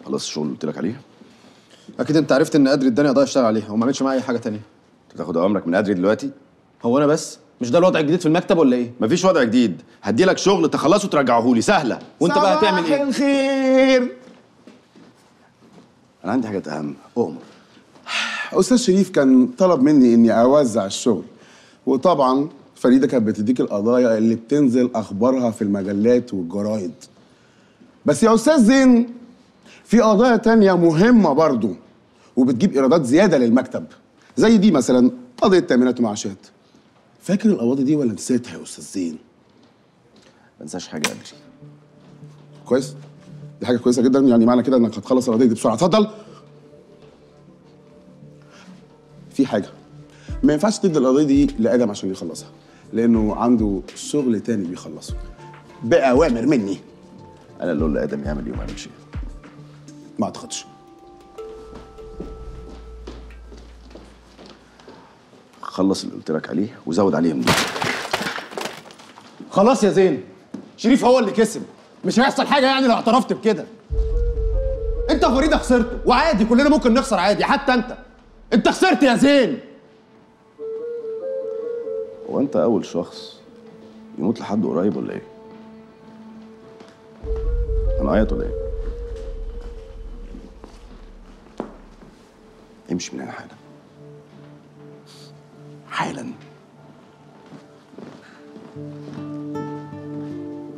خلاص الشغل اللي قلت لك عليه اكيد انت عرفت ان قدر اداني قضايا اشتغل عليها وما عملش معايا اي حاجه تانية انت تاخد اوامرك من ادري دلوقتي هو انا بس مش ده الوضع الجديد في المكتب ولا ايه مفيش وضع جديد هدي لك شغل تخلصه وترجعه لي سهله وانت بقى هتعمل ايه الخير انا عندي حاجات اهم اؤمر استاذ شريف كان طلب مني اني اوزع الشغل وطبعا فريده كانت بتديك القضايا اللي بتنزل اخبارها في المجلات والجرايد بس يا استاذ زين في قضايا تانية مهمة برضو وبتجيب ايرادات زيادة للمكتب زي دي مثلا قضية تأمينات ومعاشات فاكر القواضي دي ولا نسيتها يا استاذ زين ما انساش حاجه ادري كويس دي حاجة كويسة جدا يعني معنى كده انك هتخلص القضية دي بسرعة اتفضل في حاجة ما ينفعش تدي القضية دي لآدم عشان يخلصها لأنه عنده شغل تاني بيخلصه بأوامر مني انا اللي اقول لادم يعمل ايه وما يعملش ايه ما اعتقدش خلص اللي قلت لك عليه وزود عليهم دي خلاص يا زين شريف هو اللي كسب مش هيحصل حاجه يعني لو اعترفت بكده انت وفريده خسرتوا وعادي كلنا ممكن نخسر عادي حتى انت انت خسرت يا زين هو انت اول شخص يموت لحد قريب ولا ايه هنعيط ولا ايه امشي من هنا حالا حالا